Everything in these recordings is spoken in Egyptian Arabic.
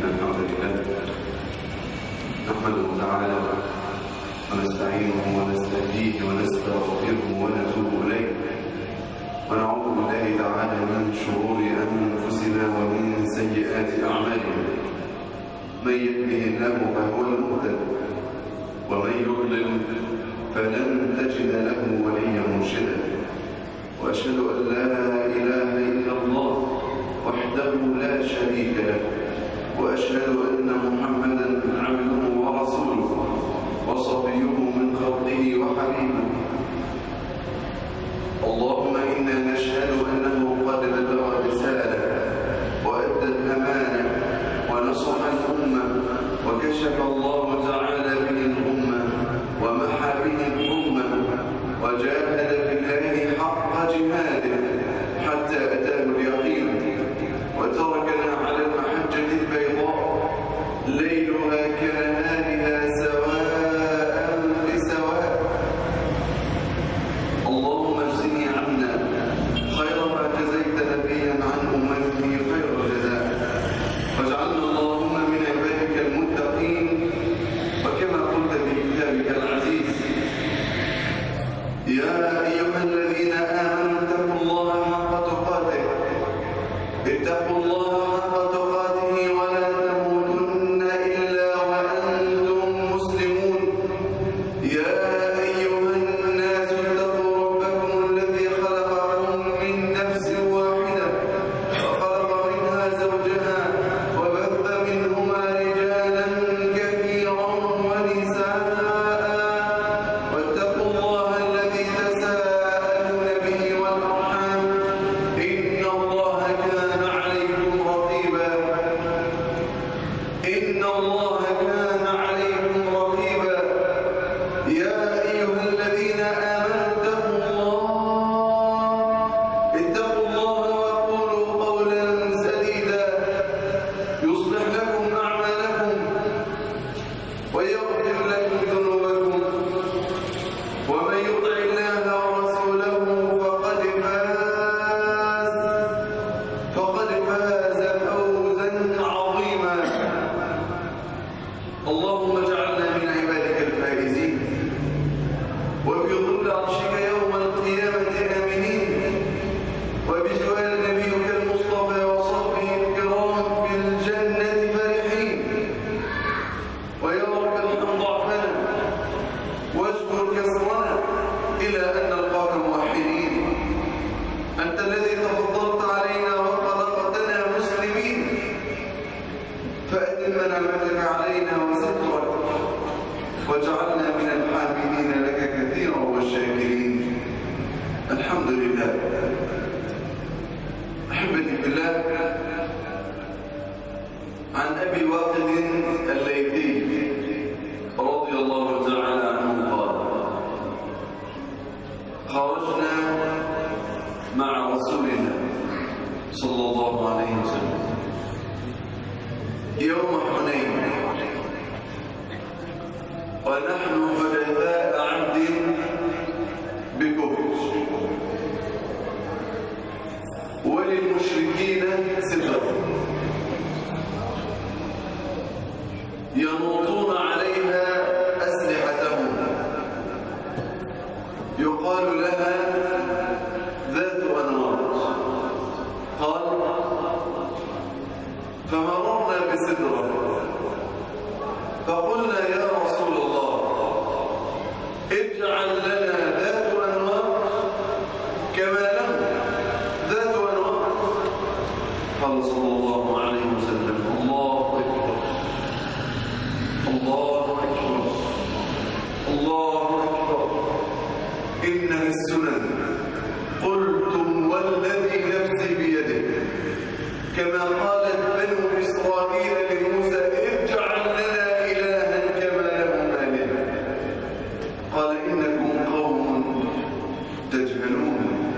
إن الحمد لله نحمده تعالى ونستعينه ونستهديه ونستغفره ونتوب إليه ونعوذ بالله تعالى من شرور أنفسنا ومن سيئات أعمالنا من يهده الله فهو المهتد ومن يضلل فلن تجد له وليا مرشدا وأشهد أن لا إله إلا الله وحده لا شريك له وأشهد أن محمدا عبده ورسوله وصفيه من خلقه وحبيبه اللهم إنا نشهد أنه قد بلغ الرسالة وأدى الأمانة ونصح الأمة وكشف الله تعالى به الأمة ومحى به الأمة وجاهد في الله حق جهاده حتى أتاه اليقين وتركنا على المحجة البيضاء ليلها كنهارها سواء بسواء اللهم اجزني عنا خير ما جزيت نبيا عن امته خير الجزاء واجعلنا اللهم من عبادك المتقين وكما قلت في كتابك العزيز يا ايها الذين امنوا اتقوا الله حق تقاته اتقوا الله حق تقاته ولا تموتن الا وانتم مسلمون يا أيها الناس اتقوا ربكم الذي خلقكم من نفس واحدة وخلق منها زوجها وبث منهما رجالا كثيرا ونساء واتقوا الله الذي تساءلون به والأرحام إن الله كان عليكم رقيبا إن الله كان عليكم رقيبا يا أيها الذين آمنوا اتقوا الله اتقوا الله وقولوا قولا سديدا يصلح لكم أعمالكم ويغفر لكم ذنوبكم ومن يطع الله ورسوله فقد فاز فقد فاز فوزا عظيما اللهم اجعلنا من عبادك الفائزين وفي ظل عرشك يوم القيامة آمنين وبجوار نبيك المصطفى وصحبه الكرام في الجنة فرحين ويا رب ارحم ضعفنا واجبر كسرنا إلى أن نلقاك موحدين أنت الذي تفضلت علينا وخلقتنا مسلمين فأتم نعمتك علينا وسترك واجعلنا من الحامدين لك كثيرا والشاكرين الحمد لله أحبتي في الله عن أبي واقد الليثي رضي الله تعالى عنه قال خرجنا مع رسول الله صلى الله عليه وسلم يوم حنين ونحن حدثاء عبد بكفر وللمشركين ستر ينوطون عليها أسلحتهم يقال لها ذات أنواط قال فمررنا بسدرة فقلنا يا رسول الله اجعل لنا ذات أنواط كما له ذات أنواط قال صلى الله عليه وسلم الله أكبر الله أكبر الله أكبر إنها السنن قلتم والذي نفسي بيده كما قالت بنو إسرائيل لموسى اجعل لنا إلها كما لهم آلهة قال إنكم قوم تجهلون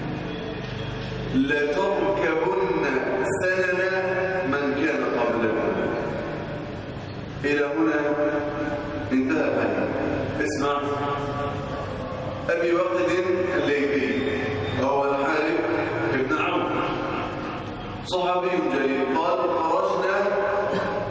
لتركبن سنن من كان قبلكم إلى هنا انتهى الحديث اسمع أبي وقد الليثي وهو الحارث بن عوف صحابي جليل قال خرجنا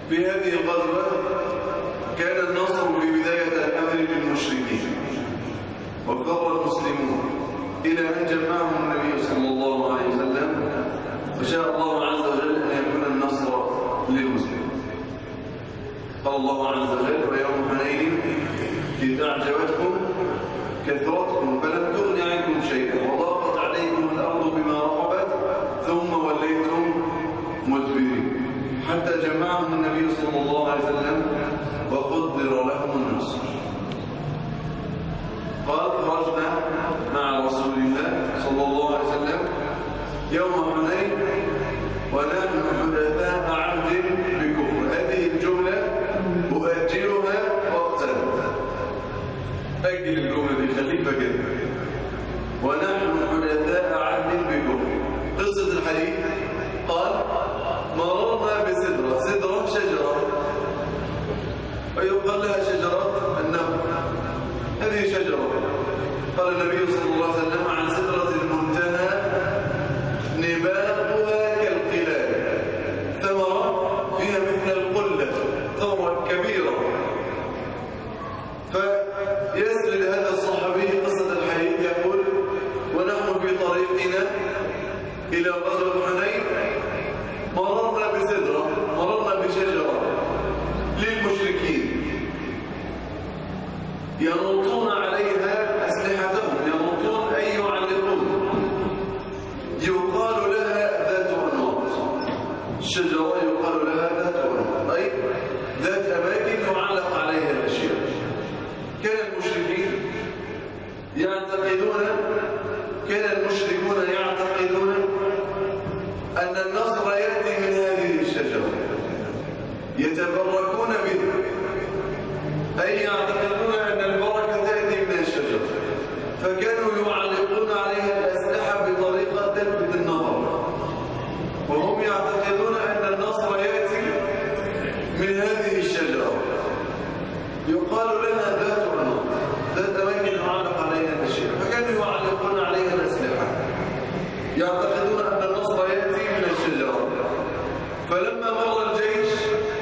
في هذه الغزوة كان النصر في بداية الأمر للمشركين وفر المسلمون إلى أن جمعهم النبي صلى الله عليه وسلم فشاء الله عز وجل أن يكون النصر للمسلمين قال الله عز وجل ويوم حنين إذ أعجبتكم كثرتكم فلم تغن عنكم شيئا وضاقت عليكم الأرض بما رحبت ثم وليتم مدبرين حتى جمعهم النبي صلى الله عليه وسلم وقدر لهم النصر قال خرجنا مع رسول الله صلى الله عليه وسلم يوم حنين ونحن حدثاء عهد بكفر هذه الجملة أؤجلها وقتا أجل الجملة دي خليفة كده ونحن حدثاء عهد بكفر قصة الحديث قال مررنا بسدرة سدرة شجرة ويقال لها شجرة النبل هذه شجرة قال النبي صلى الله عليه وسلم عن سدرة المنتهى نباقها كالقلال ثمرة فيها مثل القلة ثمرة كبيرة فيسرد هذا الصحابي قصة الحديث يقول ونحن في طريقنا إلى غزوة حنين مررنا بسدرة مررنا بشجرة للمشركين ينوطون عليها أسلحتهم ينوطون أي يعلقون يقال لها ذات أنواط الشجرة يقال لها ذات أنواط أي ذات أماكن يعلق عليها الأشياء كان المشركين يعتقدون كان المشركون يعتقدون أن النصر يأتي من هذه الشجرة يتبركون به أي يعتقدون أن البركة تأتي من الشجرة فكانوا يعلقون عليها الأسلحة بطريقة تلفت النظر وهم يعتقدون أن النصر يأتي من هذه الشجرة يقال لها ذات عنق ذات أماكن يعلق عليها الأشياء فكانوا يعلقون عليها الأسلحة يعتقدون أن النصر يأتي من الشجرة فلما مر الجيش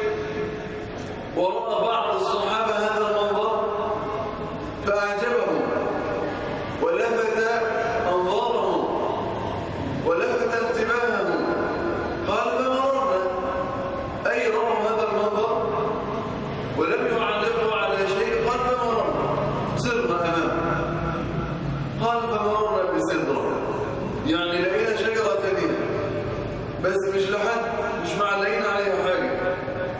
ورأى بعض الصحابة هذا المنظر فأعجبهم ولفت أنظارهم ولفت انتباههم قال فمررنا أي رأوا هذا المنظر ولم يعلقوا على شيء قال فمررنا سرنا أمامه قال فمررنا بسدرة يعني لقينا شجرة ثانية بس مش لحد مش معلقين عليها حاجة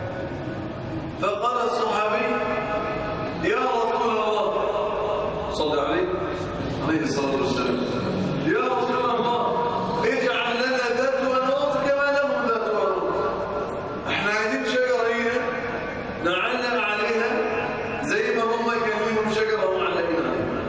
فقال الصحابي يا رسول الله صلى عليه عليه الصلاة والسلام يا رسول الله اجعل لنا ذات أنواط كما لهم ذات أنواط احنا عايزين شجرة هنا نعلق عليها زي ما هم كان لهم شجرة معلقين عليها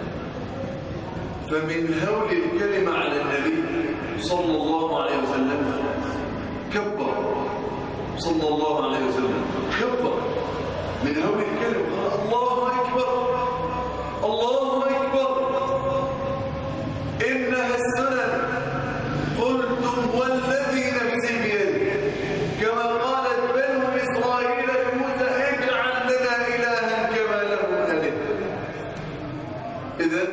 فمن هول الكلمة على النبي صلى الله عليه وسلم كبر صلى الله عليه وسلم كبر من هول الكلمة قال الله أكبر الله أكبر إنها السنن قلتم والذي نفسي بيده كما قالت بنو إسرائيل لموسى اجعل لنا إلها كما لهم آله إذا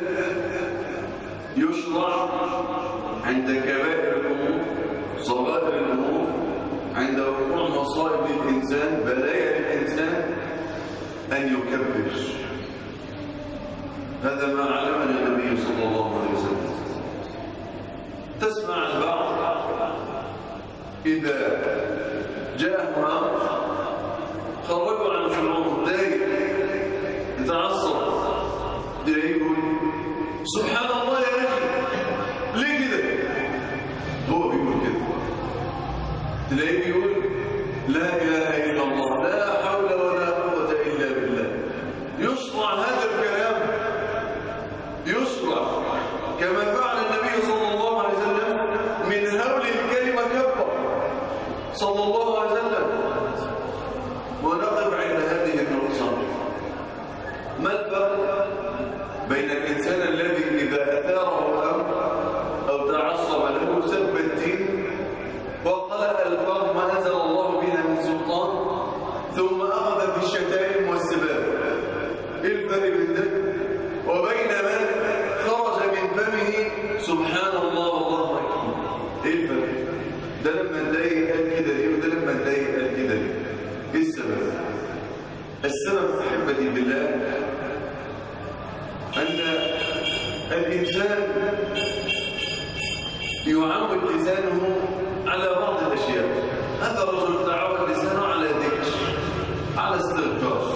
يشرع عند كبائر الأمور صغائر الأمور عند وقوع مصائب للإنسان بلايا للإنسان أن يكبر هذا ما علمنا النبي صلى الله عليه وسلم تسمع البعض إذا جاء أمر خرجوا عن شعور دايق يتعصب يقول سبحان الله يا أخي ليه كده هو بيقول كده تلاقيه بيقول لا إله إلا الله لا حول ولا قوة إلا بالله يشرع هذا الكلام يشرع كما فعل النبي صلى الله عليه وسلم من هول الكلمة كبر صلى الله عليه وسلم ونقف عند هذه النقطة ما الفرق بين الإنسان الذي إذا أثاره أمر أو تعصب له سب الدين وقال الفاظ ما أنزل الله بها من سلطان ده لما اتضايق قال كده ليه وده لما اتضايق قال كده ليه ايه السبب السبب احبتي بالله ان الانسان يعود لسانه على بعض الاشياء هذا الرجل تعود لسانه على ذكر على استغفار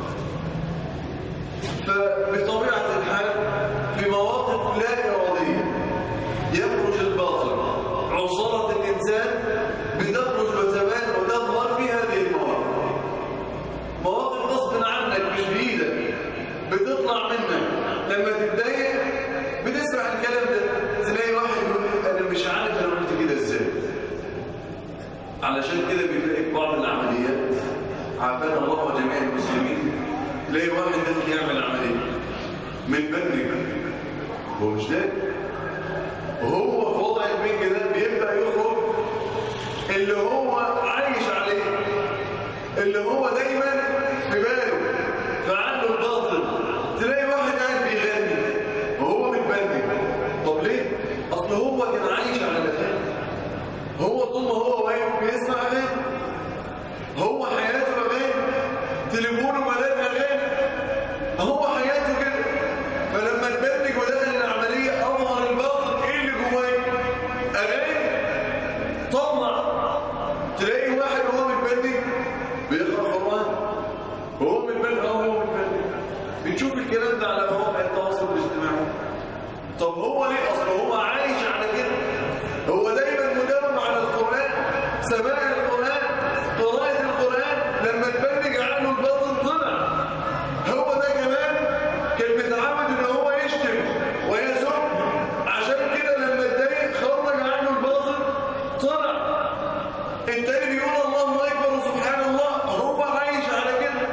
فبطبيعه الحال في مواقف لا اراديه يخرج الباطل عصاره الانسان بتخرج وتبان وتظهر في هذه المواقف مواقف غصب عنك مش بايدك بتطلع منك لما تتضايق بتسمع الكلام ده تلاقي واحد يقول انا مش عارف انا عملت كده ازاي علشان كده بتلاقي في بعض العمليات عافانا الله وجميع المسلمين تلاقي واحد داخل يعمل عمليه متبني هو مش ده وهو في وضع البنج ده بيبدا يخرج اللي هو عايش عليه اللي هو دايما في باله فعنده الباطل تلاقي واحد قاعد بيغني وهو متبني طب ليه؟ اصل هو كان عايش على الاغاني هو طول ما هو واقف بيسمع اغاني هو حياته اغاني تليفونه ملان اغاني هو حياته كده فلما اتبنج ودخل العمليه اظهر الباطل ايه اللي جواه؟ اغاني طلع تلاقي واحد وهو متبنج بيقرا قران وهو متبنج اه هو متبنج بنشوف الكلام ده على مواقع التواصل الاجتماعي طب هو ليه اصل هو عايش على كده هو دايما مداوم على القران سماع القران قراءه القران لما اتبنج عنه الباطل طلع هو ده كمان كان متعود ان هو يشتم ويسب عشان كده لما اتضايق خرج عنه الباطل طلع التاني بيقول الله اكبر سبحان الله هو عايش على كده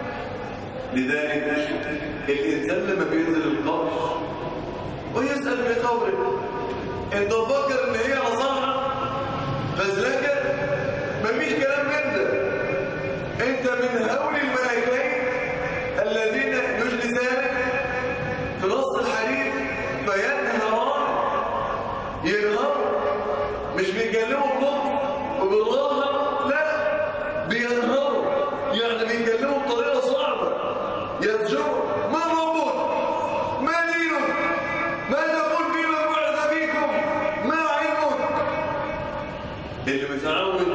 لذلك الانسان لما بينزل القبر ويسال بقوله انت فاكر ان هي نصاحه فزلكه مفيش كلام من ده انت من هول الملائكين الذين يجلسانك في نص الحديث فينهران ينهر مش بيتكلموا بلطف وبالراحه لا بينهروا يعني بيتكلموا بطريقه صعبه يزجروا ما ربك ما دينك ما تقول فيما بعث فيكم ما علمك اللي متعود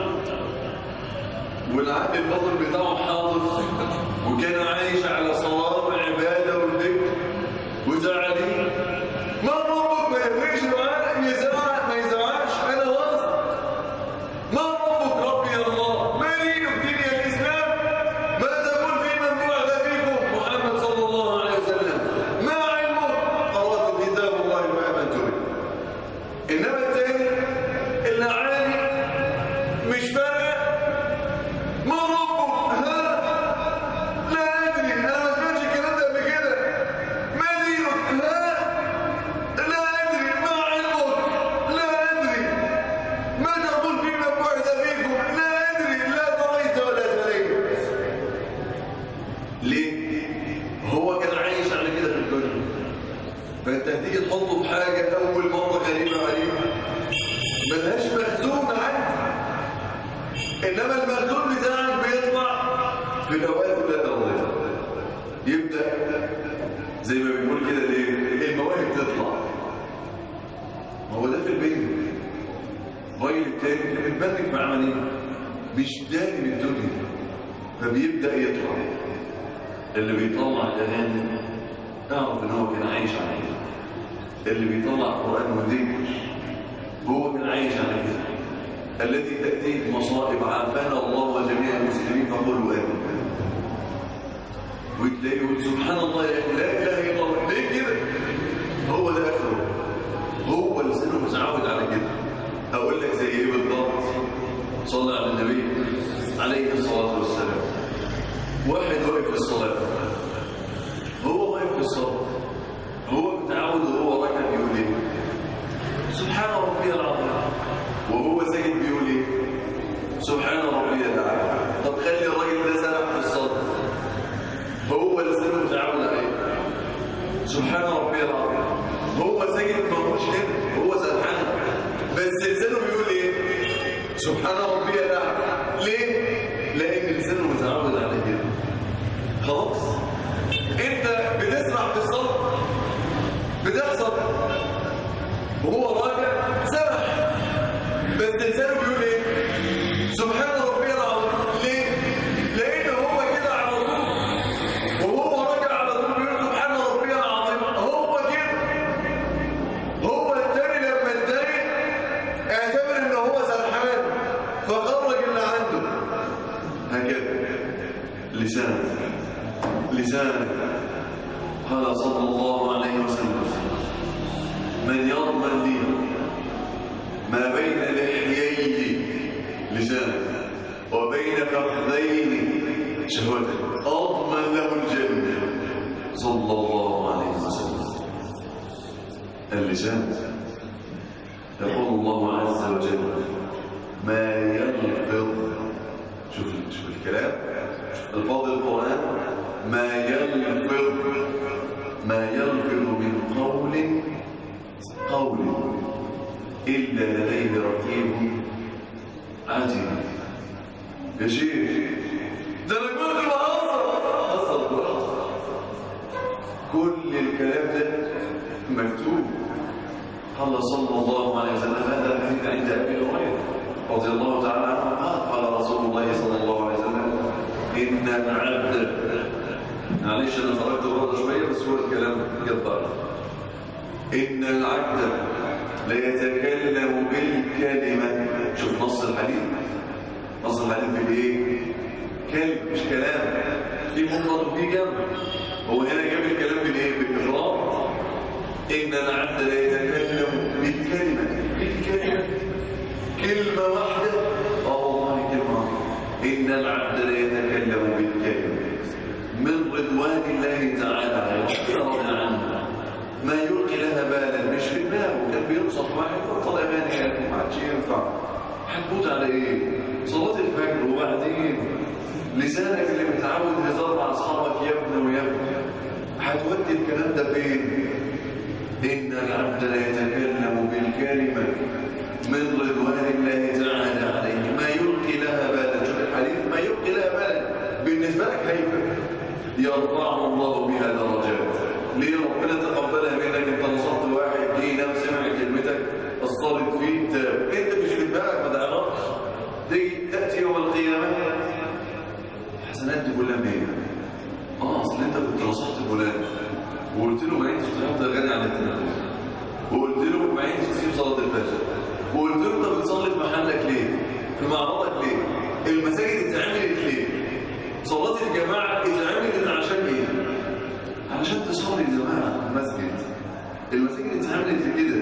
والعقل الباطن بتاعه حاضر وكان عايش على صلاه وعباده وذكر وتعليم ما ربك ما يفرقش معاه يزعق ما يزعقش انا واثق ما ربك ربي الله ما دينك دين الاسلام ما تقول في من بعث فيكم محمد صلى الله عليه وسلم ما علمك قرات كتاب الله وامنت به انما الثاني اللي عالي مش فارق ما ربك ها لا ادري انا ما سمعتش الكلام ده قبل كده ما دينك ها لا ادري ما علمك لا ادري ما تقول فيما بعث فيكم لا ادري لا دريت ولا تليت ليه هو كان عايش على كده في الدنيا فانت هتيجي تحطه في حاجه اول مره غريبه عليه ملهاش مخزون عنده انما المخزون بتاعك بيطلع في الاوقات اللي ترضيها يبدا زي ما بنقول كده ليه المواهب تطلع ما هو ده في البيت الراجل التاني اللي بيتبنك في عمليه مش داري بالدنيا فبيبدا يطلع اللي بيطلع الاغاني اعرف ان هو كان عايش على كده اللي بيطلع قران وذكر هو كان عايش على كده الذي تاتيه مصائب عافانا الله وجميع المسلمين فقولوا امين وتلاقيه يقول سبحان الله يا اخي لا اله الا الله ليه كده هو ده اخره هو لسانه متعود على كده هقول لك زي ايه بالضبط صلى على النبي عليه الصلاه والسلام واحد واقف في الصلاه هو واقف في الصلاه هو متعود وهو راكع بيقول ايه سبحان ربي العظيم وهو ساجد بيقول ايه سبحان ربي الاعلى طب خلي الراجل ده سرح في الصلاه هو لسانه متعود عليه سبحان ربي العظيم هو ساجد ما هوش هنا هو سبحان بس لسانه بيقول ايه سبحان ربي الاعلى ليه لان لسانه متعود على كده خلاص انت بتسمع في الصوت بتحصل وهو راجع سبح بس لسانه بيقول ايه سبحان ربي العظيم ليه لان هو كده على طول وهو راجع على طول بيقول سبحان ربي العظيم هو كده هو التاني لما اتضايق اعتبر ان هو سرحان فخرج اللي عنده هكذا لسانك لسانك قال صلى الله عليه وسلم من يضمن لي ما بين لحييه لسانك وبين فخذيه شهوتك اضمن له الجنه صلى الله عليه وسلم اللسان يقول الله عز وجل ما يلفظ شوف شوف الكلام شوف الفاظ القران ما يلفظ ما يلفظ من قول قول الا لديه رقيب عتيد يا شيخ ده انا كنت بهزر هزر براحتك كل الكلام ده مكتوب قال صلى الله عليه وسلم هذا الحديث عند ابي هريره رضي الله تعالى عنه قال قال رسول الله صلى الله عليه وسلم ان العبد معلش انا خرجت بره شويه بس هو الكلام جبار ان العبد ليتكلم بالكلمه شوف نص الحديث نص الحديث في ايه كلمه مش كلام في مفرد وفي جمع هو هنا جاب الكلام بالايه بالافراد ان العبد ليتكلم بالكلمه بالكلمه كلمه واحده اه والله كلمه واحده ان العبد ليتكلم بالكلمه من رضوان الله تعالى ويرضى عنه ما يلقي لها بالا مش في دماغه كان بينصح واحد وطلع ماني ما عادش ينفع هتموت على ايه صلاه الفجر وبعدين لسانك اللي متعود هزار مع اصحابك يا ابني ويا ابني هتودي الكلام ده فين ان العبد لا يتكلم بالكلمه من رضوان الله تعالى عليه ما يلقي لها بالا شوف الحديث ما يلقي لها بالا بالنسبه لك هيبه يرفعه الله بها درجات ليه ربنا تقبلها منك انت نصحت واحد جه نام سمع كلمتك اثرت فيه تاب انت مش في دماغك ما تعرفش تيجي تاتي يوم القيامه الحسنات دي كلها مين؟ اه اصل انت كنت نصحت فلان وقلت له ما انتش تحط اغاني على التلفزيون وقلت له ما انتش تسيب صلاه الفجر وقلت له انت بتصلي في محلك ليه؟ في معرضك ليه؟ المساجد اتعملت ليه؟ صلاه الجماعه اتعملت عشان ايه؟ علشان تصلي جماعه في المسجد المساجد اتعملت كده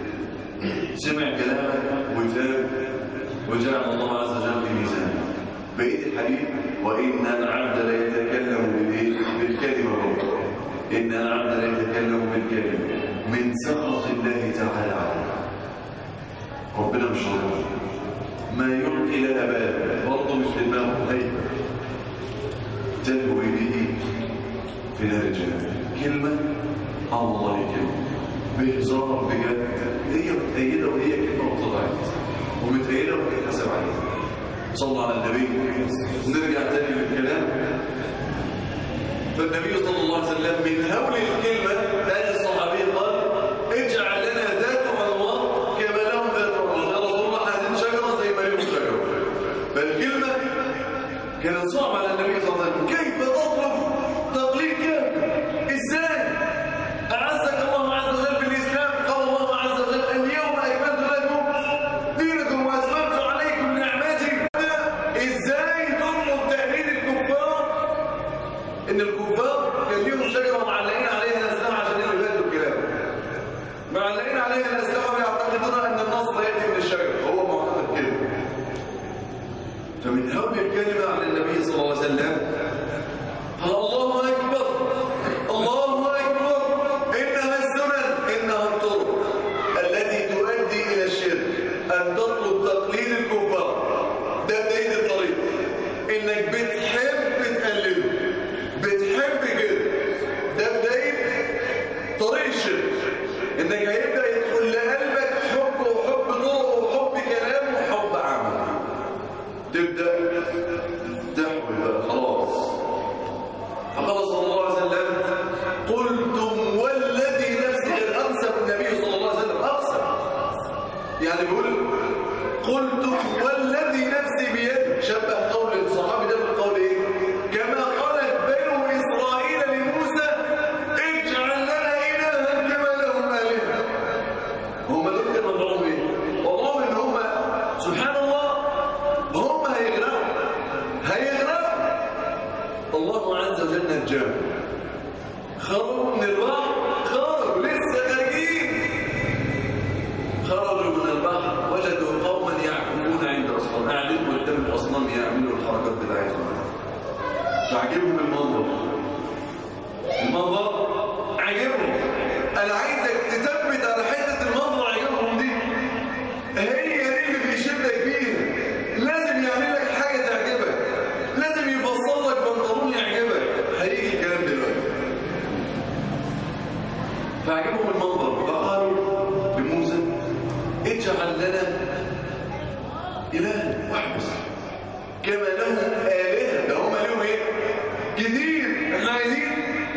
سمع كلامك وتاب وجعل الله عز وجل في ميزانه بقيه الحديث وان العبد لا يتكلم بالايه؟ بالكلمه برضه ان العبد لا يتكلم بالكلمه من سخط الله تعالى عليه ربنا مش راضي ما يلقي لها بال برضه مش في دماغه هيبه تلوي به في نار الجنة كلمة الله كلمة بهزار بجد هي متأيدة وهي كلمة وطلعت ومتأيدة وهي حسب عليها صلى على النبي نرجع تاني للكلام فالنبي صلى الله عليه وسلم من هول الكلمة قال الصحابي قال اجعل لنا ذات عنوان كما لهم ذات عنوان يا رسول الله عايزين شجرة زي ما لهم شجرة فالكلمة كانت صعبة على النبي صلى الله عليه وسلم كيف تطلب تقليد كافر ازاي اعزك الله عز وجل بالاسلام قال الله عز وجل اليوم اكملت لكم دينكم واتممت عليكم نعمتي ازاي تطلب تهديد الكفار ان الكفار كان ليهم شجره معلقين عليها الاسلام عشان يلغوا يبادلوا الكلام معلقين عليها الاسلام ويعتقدون ان النصر ياتي من الشجره هو معتقد كده فمن هول الكلمه على النبي صلى الله عليه وسلم قال الله أكبر الله أكبر إنها السنن إنها الطرق التي تؤدي إلى الشرك أن تطلب تقليل الكفار ده بداية الطريق إنك بتحب تقلله بتحب كده ده بداية طريق الشرك إنك هيبدأ يدخل لقلبك حب وحب طرق وحب كلام وحب عمل سبحان الله هم هيغرقوا هيغرقوا الله عز وجل نجاهم خرجوا من البحر خرجوا لسه خارجين خرجوا من البحر وجدوا قوما يعكفون عند اصنام قاعدين قدام الاصنام يعملوا الحركات بتاعتهم تعجبهم المنظر المنظر عجبهم انا عايزك تثبت على حته المنظر عجبهم دي هي دي اللي بيشدك بيها لازم يعمل لك حاجه تعجبك لازم يفصل لك بنطلون يعجبك هيجي الكلام دلوقتي فعجبهم المنظر فقالوا لموسى اجعل لنا إلها واحد بس كما لهم آلهة ده هم لهم إيه؟ كتير احنا عايزين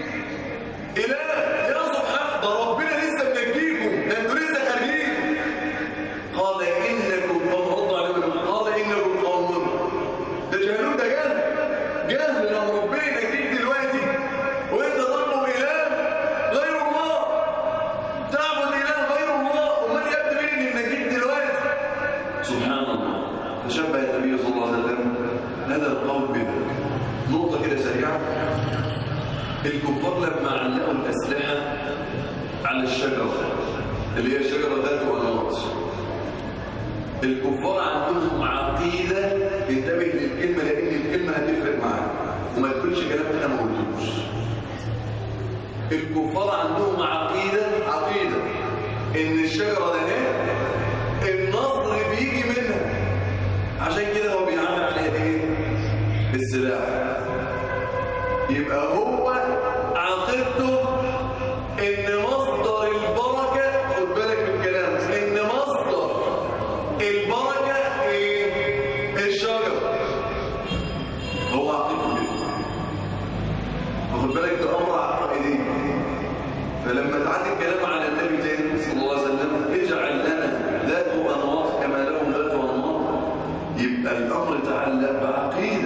إله يا سبحان ده ربنا لسه منجيكم ده انتوا لسه خارجين قال إنكم قوم ردوا عليهم قال إنكم قوم ده جهلون ده جهل جهل لما ربنا ينجيك دلوقتي وانت تطلب إله غير الله تعبد إله غير الله ومن يبدو مين اللي ينجيك دلوقتي سبحان الله تشبه النبي صلى الله عليه وسلم هذا القول بذلك نقطة كده سريعة الكفار لما علقوا الأسلحة على الشجرة اللي هي شجرة ذات أنواط الكفار عندهم عقيدة انتبه للكلمة لأن الكلمة هتفرق معاك وما تقولش كلام أنا ما قلتوش الكفار عندهم عقيدة عقيدة إن الشجرة ده ايه النصر بيجي منها عشان كده هو بيعمل عليها ايه السلاح يبقى هو عقيدته ان مصدر البركه خد بالك من الكلام ان مصدر البركه ايه الشجره هو عقيدته كده خد بالك ده امر عقائدي فلما تعدي الكلام على النبي تاني صلى الله عليه وسلم اجعل لنا ذات انواط كما لهم ذات انواط يبقى الامر تعلق بعقيده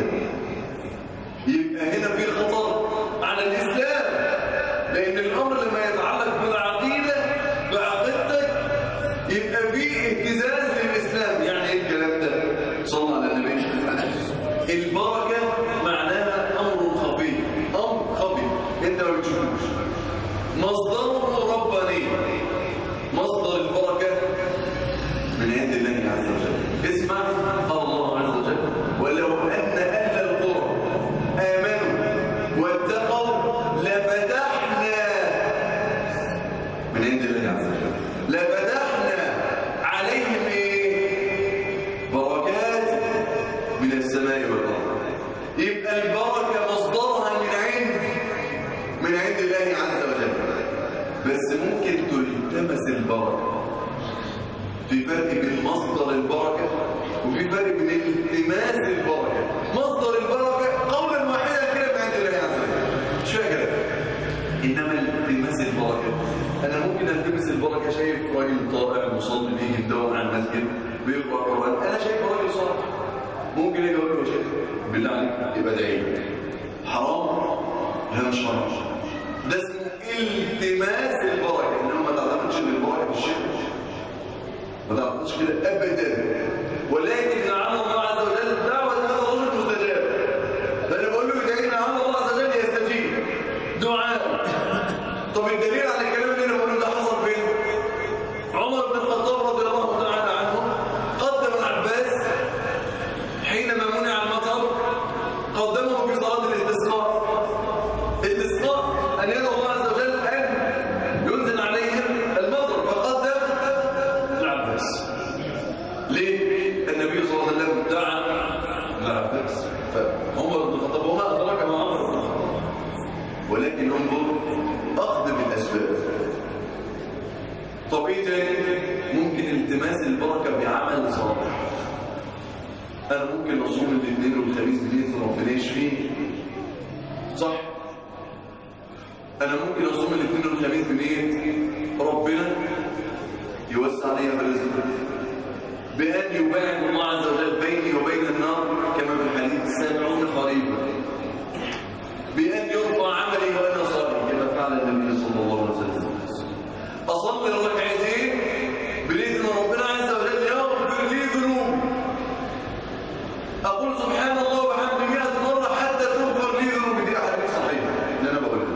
يبقى هنا في خطر على الاسلام لان الامر لما يتعلق بالعقيده بعقيدتك يبقى في اهتزاز للاسلام يعني ايه الكلام ده صلى على النبي البركه معناها امر خفي امر خفي انت ما بتشوفوش مصدره رباني مصدر البركه من عند الله عز وجل اسمع قال الله عز وجل ولو ان اهل القرى امنوا واتقوا لفتحنا من عند الله عز وجل لفتحنا عليهم ايه بركات من السماء والارض يبقى البركه مصدرها من عند من عند الله عز وجل بس ممكن تلتمس البركه في فرق بين مصدر البركة وفي فرق بين التماس البركة مصدر البركة قولا واحدا كده من عند الله عز وجل مش فيها كلام انما التماس البركة انا ممكن التمس البركة شايف راجل طائع مصلي بيجي يدور على المسجد بيقرا قرآن انا شايف راجل صالح ممكن اجي اقول له يا شيخ بالله عليك يبقى دعي حرام لا مش حرام ده اسمه التماس البركة انما ما تعتقدش ان البركة في الشرك ما تعرفش كده ابدا ولكن لعل الله عز وجل دعوه هذا الرجل مستجاب فانا بقول له يدعي لعل الله عز وجل يستجيب دعاء طب الدليل على الكلام اللي انا بقوله ده حصل فين عمر بن الخطاب رضي الله تعالى عنه قدم العباس حينما منع المطر قدمه في صلاه الاستسقاء الاستسقاء ان يدعو الله عز وجل ان ينزل عليهم المطر فقدم العباس ليه؟ النبي صلى الله عليه وسلم دعا العباس فعمر بن الخطاب وما أدرك ما عمر بن الخطاب ولكن انظر أخذ بالأسباب طب ايه تاني؟ ممكن التماس البركة بعمل صالح أنا ممكن أصوم الاثنين والخميس بنية ربنا يشفيني صح؟ أنا ممكن أصوم الاثنين والخميس بنية ربنا يوسع علي رزقه بأن يباعد الله عز وجل بيني وبين النار كما في الحديث سبعون خريفا بأن يرفع عملي وأنا صائم كما فعل النبي صلى الله عليه وسلم أصلي ركعتين بنية أن ربنا عز وجل يغفر لي ذنوبي اقول سبحان الله وبحمده 100 مره حتى تغفر لي ذنوبي دي احاديث صحيحه اللي انا بقولها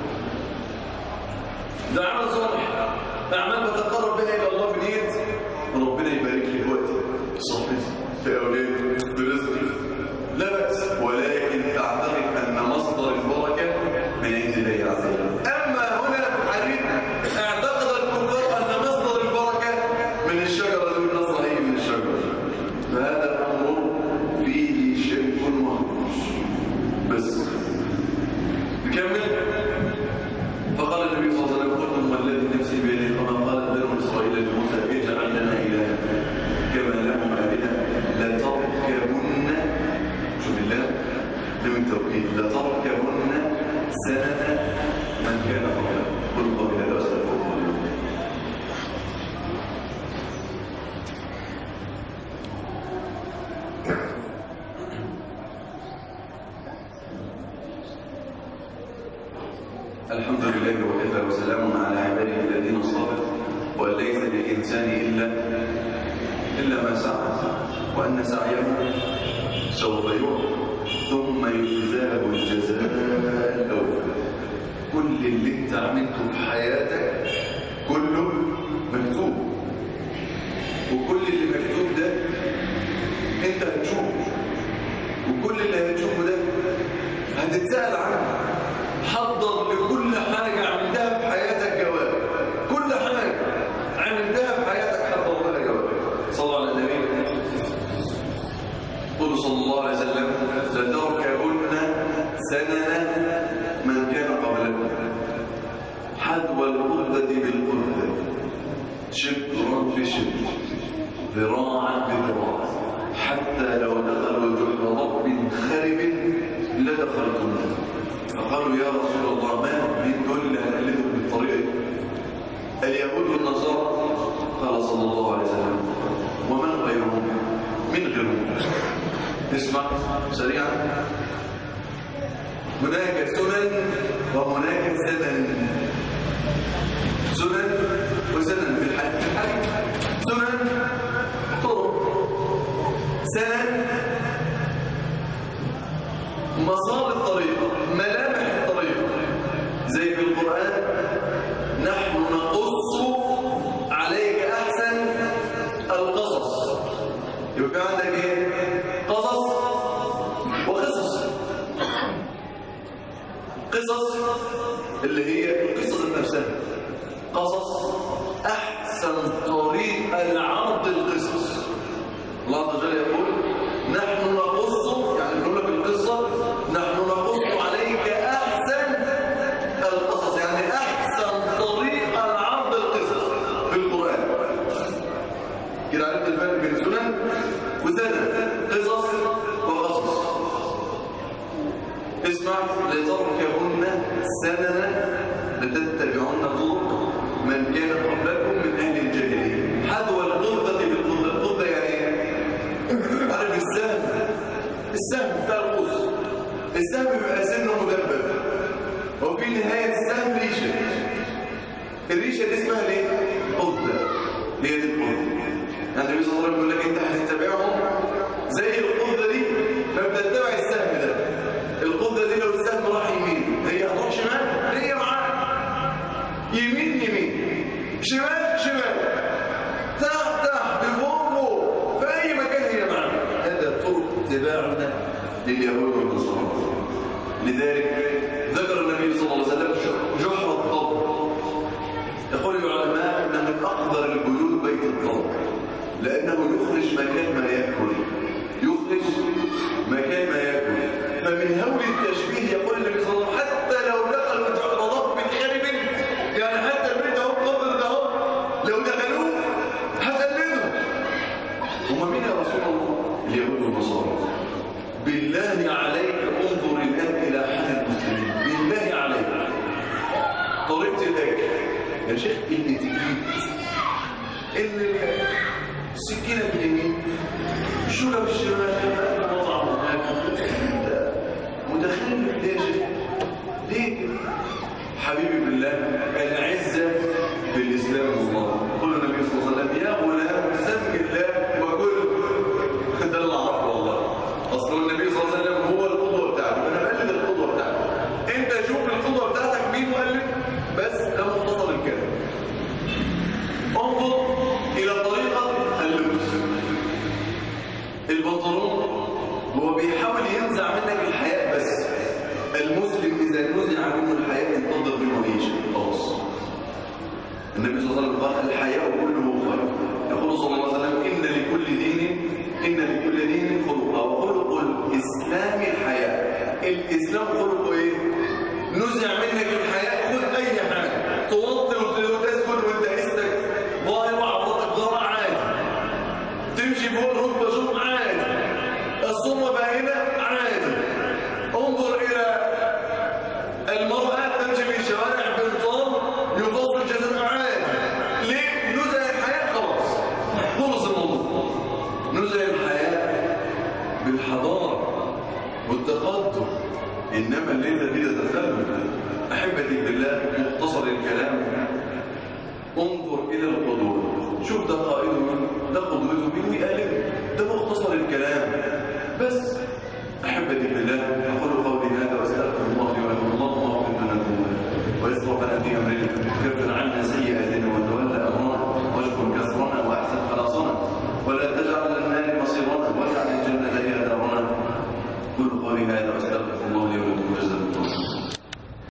ده عمل صالح اعمال بتقرب بها الى الله بنيه ربنا يبارك لي في وقتي في صحتي في اولادي في رزقي لا باس ولكن تعتقد ان مصدر البركه من عند الله عز وجل اما هنا في الحديث اعتقد الكفار ان مصدر البركه من الشجره دي والنصر هي من الشجره فهذا الامر فيه شرك وهمش بس نكمل فقال النبي صلى الله عليه وسلم قلتم والذي نفسي بيده كما قال بنو اسرائيل لموسى اجعل لنا الها كما لهم الهه لتركبن شوف الله ده من توكيد لتركبن سنه من كان قبلكم قل قبل هذا واستغفر الله الحمد لله وكفى وسلام على عباده الذين اصطفى وان ليس للانسان الا الا ما سعى وان سعيه سوف يعطى ثم يجزاه الجزاء الاول كل اللي انت عملته في حياتك كله مكتوب وكل اللي مكتوب ده انت هتشوفه وكل اللي هتشوفه ده هتتسأل عنه حضر لكل حاجة عملتها في حياتك جواب كل حاجة عملتها في حياتك حضر لها جواب صلى الله على النبي قل صلى الله عليه وسلم لتركبن سنن من كان قبلكم حذو القردة بالقردة شبرا في شبر ذراعا بذراع حتى لو دخلوا جحر رب خرب لدخلتم فقالوا يا رسول الله ما من دول اللي هنقلدهم بالطريقه دي اليهود والنصارى قال صلى الله عليه وسلم ومن غيرهم من غيرهم اسمع سريعا هناك سنن وهناك سنن سنن وسنن في الحج في الحج سنن طرق سنن مسار الطريق ملامح الطريق زي في القرآن نحن نقص عليك أحسن القصص يبقى في عندك ايه قصص وقصص قصص اللي هي القصص نفسها قصص أحسن طريقة لعرض القصص الله عز وجل يقول نحن نقص يعني بنقول لك القصة نحن نقص عليك أحسن القصص يعني أحسن طريقة لعرض القصص في القرآن كده عرفت الفرق بين سنن وسنن قصص وقصص اسمع لتركبن سنن لتتبعن طرق من كان قبلكم من أهل الجاهلية حذو القردة بالقردة القردة يعني ايه؟ عارف السهم السهم بتاع القوس السهم بيبقى سنه مدبب وفي نهاية السهم ريشة الريشة دي اسمها ليه؟ قردة هي دي القردة يعني النبي صلى الله عليه وسلم بيقول لك انت هتتبعهم زي القردة دي ما بتتبع السهم ده القردة دي لو السهم راح يمين هي هتروح شمال هي معاك يمين يمين شمال شمال تحت تحت فوق فوق في اي مكان هي معاك هذا طرق اتباعنا لليهود والنصارى لذلك ذكر النبي صلى الله عليه وسلم جحر الضب يقول العلماء ان من اقدر البيوت بيت الضب لانه يخرج مكان ما ياكل يخرج مكان ما ياكل فمن هول التشبيه يقول النبي صلى الله عليه وسلم حتى لو دخلوا جحر ضب خرب يعني حتى البيت اهو القبر ده اهو لو دخلوه هتقلدهم هم مين يا رسول الله اليهود والنصارى بالله عليك انظر الان الى حال المسلمين بالله عليك طريقه الاكل يا شيخ الاتيكيت ان السكينه باليمين الشوكه بالشمال مطعم هناك متخلف ليه يا شيخ ليه كده؟ حبيبي بالله العزة بالإسلام والله قل النبي صلى الله عليه وسلم يا غلام سم الله وكل ده اللي أعرفه والله البنطلون هو بيحاول ينزع منك الحياء بس المسلم إذا نزع منه الحياء ينتظر منه أي شيء خلاص النبي صلى الله عليه وسلم قال الحياء كله خير يقول صلى الله عليه وسلم إن لكل دين إن لكل دين خلقا وخلق الإسلام الحياء الإسلام خلقه إيه؟ نزع منك الحياء خذ أي حاجة توطي وتسكت وأنت إستك ظاهر وعورتك ظاهرة عادي تمشي فوق الركبة شوف عادي الصمة باينة عادي انظر إلى المرأة تمشي في الشوارع بنطال يفصل الجسد عادي ليه؟ نزع الحياة خلاص خلص الموضوع نزع الحياة بالحضارة والتقدم إنما الليلة دي تتخلف أحبتي بالله مختصر الكلام انظر إلى القدوة شوف ده قائده من ده قدوته مين ويقلبه ده مختصر الكلام بس أحبتي بالله أقول قولي هذا وأستغفر الله لي ولكم اللهم اغفر لنا ذنوبنا وإسرافنا في أمرنا كفر عنا سيئاتنا وتولى أمرنا واشكر كسرنا وأحسن خلاصنا ولا تجعل للنار مصيرنا واجعل الجنة هي دارنا قل قولي هذا واستغفر الله لي